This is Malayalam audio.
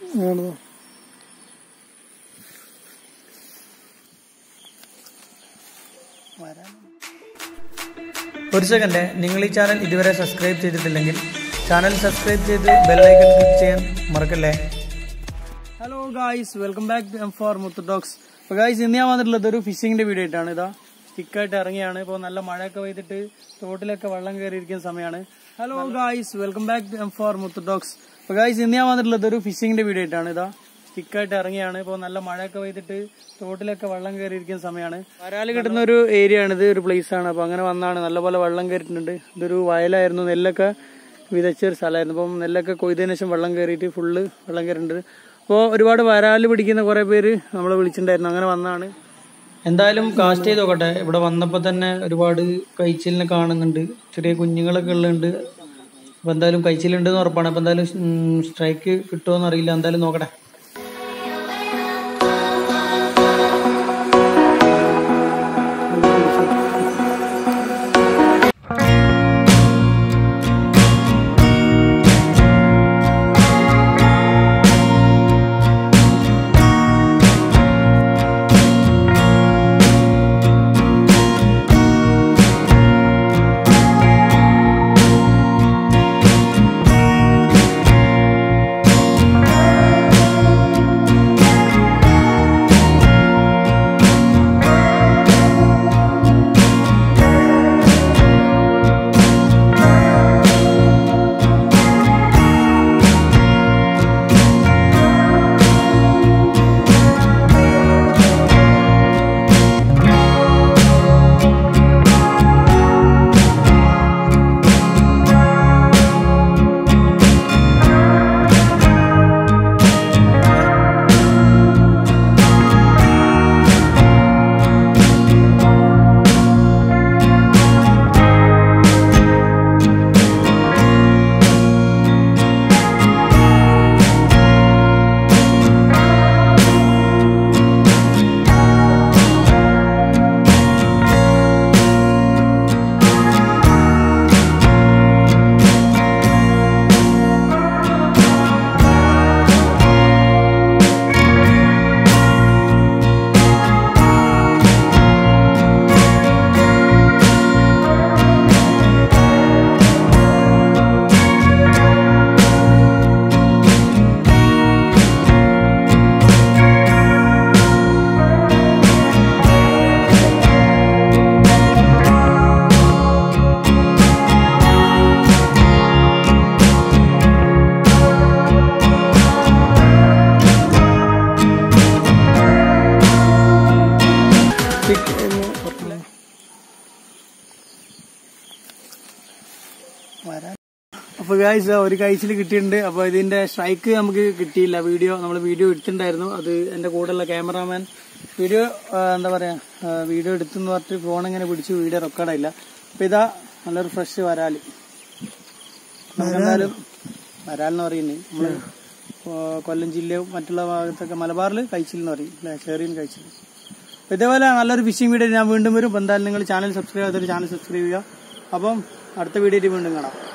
ആണോ ഒരു സെക്കൻഡ് നിങ്ങൾ ഈ ചാനൽ ഇതുവരെ സബ്സ്ക്രൈബ് ചെയ്തിട്ടില്ലെങ്കിൽ ചാനൽ സബ്സ്ക്രൈബ് ചെയ്ത് ബെല്ലൈക്കൺ ക്ലിക്ക് ചെയ്യാൻ മറക്കല്ലേ hello guys welcome back for Muthu dogs അപ്പോൾ ഗായ്സ് ഇന്ന് ഞാൻ വന്നിട്ടുള്ളത് ഒരു ഫിഷിങ്ങിന്റെ വീഡിയോ ആയിട്ടാണ് ഇതാ സ്റ്റിക്കായിട്ട് ഇറങ്ങിയാണ് ഇപ്പോൾ നല്ല മഴയൊക്കെ പെയ്തിട്ട് തോട്ടിലൊക്കെ വെള്ളം കയറിയിരിക്കുന്ന സമയമാണ് hello guys welcome back for Muthu dogs അപ്പോൾ ഗായ്സ് ഇന്ന് ഞാൻ വന്നിട്ടുള്ളത് ഒരു ഫിഷിങ്ങിന്റെ വീഡിയോ ആയിട്ടാണ് ഇതാ സ്റ്റിക്കായിട്ട് ഇറങ്ങിയാണ് ഇപ്പോൾ നല്ല മഴയൊക്കെ പെയ്തിട്ട് തോട്ടിലൊക്കെ വെള്ളം കയറിയിരിക്കുന്ന സമയമാണ് വരാല് കിട്ടുന്ന ഒരു ഏരിയ ആണ് ഇത് ഒരു പ്ലേസ് ആണ് അപ്പോൾ അങ്ങനെ വന്നാണ് നല്ലപോലെ വെള്ളം കയറിയിട്ടുണ്ട് ഇതൊരു വയലായിരുന്നു നെല്ലൊക്കെ വിതച്ച ഒരു സ്ഥലമായിരുന്നു അപ്പം നെല്ലൊക്കെ കൊയ്തതിനു ശേഷം വെള്ളം കയറിയിട്ട് ഫുള്ള് വെള്ളം കയറിയിട്ടുണ്ട് അപ്പോൾ ഒരുപാട് വരാല് പിടിക്കുന്ന കുറേ പേര് നമ്മളെ വിളിച്ചിട്ടുണ്ടായിരുന്നു അങ്ങനെ വന്നാണ് എന്തായാലും കാസ്റ്റ് ചെയ്ത് നോക്കട്ടെ ഇവിടെ വന്നപ്പോൾ തന്നെ ഒരുപാട് കഴിച്ചിലിനെ കാണുന്നുണ്ട് ചെറിയ കുഞ്ഞുങ്ങളൊക്കെ ഉള്ളുണ്ട് അപ്പോൾ എന്തായാലും കഴിച്ചിലുണ്ടെന്ന് ഉറപ്പാണ് അപ്പോൾ എന്തായാലും സ്ട്രൈക്ക് കിട്ടുമോ അറിയില്ല എന്തായാലും നോക്കട്ടെ അപ്പൊ ഗായ്സ് ഒരു കഴിച്ചിൽ കിട്ടിയിട്ടുണ്ട് അപ്പൊ ഇതിന്റെ സ്ട്രൈക്ക് നമുക്ക് കിട്ടിയില്ല വീഡിയോ നമ്മൾ വീഡിയോ എടുത്തിട്ടുണ്ടായിരുന്നു അത് എന്റെ കൂടെയുള്ള ക്യാമറാമാൻ വീഡിയോ ആ, എന്താ പറയാ ആ, വീഡിയോ എടുത്തെന്ന് പറഞ്ഞിട്ട് ഫോൺ ഇങ്ങനെ പിടിച്ച് വീഡിയോ റെക്കോർഡായില്ല അപ്പൊ ഇതാ നല്ലൊരു ഫ്രഷ് വരാല് നമുക്കെന്തായാലും വരാലെന്ന് പറയുന്നത് നമ്മള് ആ, കൊല്ലം ജില്ലയും മറ്റുള്ള ഭാഗത്തൊക്കെ മലബാറിൽ കഴിച്ചിൽ എന്ന് പറയും അല്ലെ ചെറിയ കഴിച്ചിൽ അപ്പൊ ഇതേപോലെ നല്ലൊരു ഫിഷിംഗ് വീഡിയോ ഞാൻ വീണ്ടും വരും അപ്പൊ എന്തായാലും നിങ്ങൾ ചാനൽ സബ്സ്ക്രൈബ് ചെയ്തൊരു ചാനൽ സബ്സ്ക്രൈബ് ചെയ്യുക അപ്പം അടുത്ത വീഡിയോയിൽ വീണ്ടും കാണാം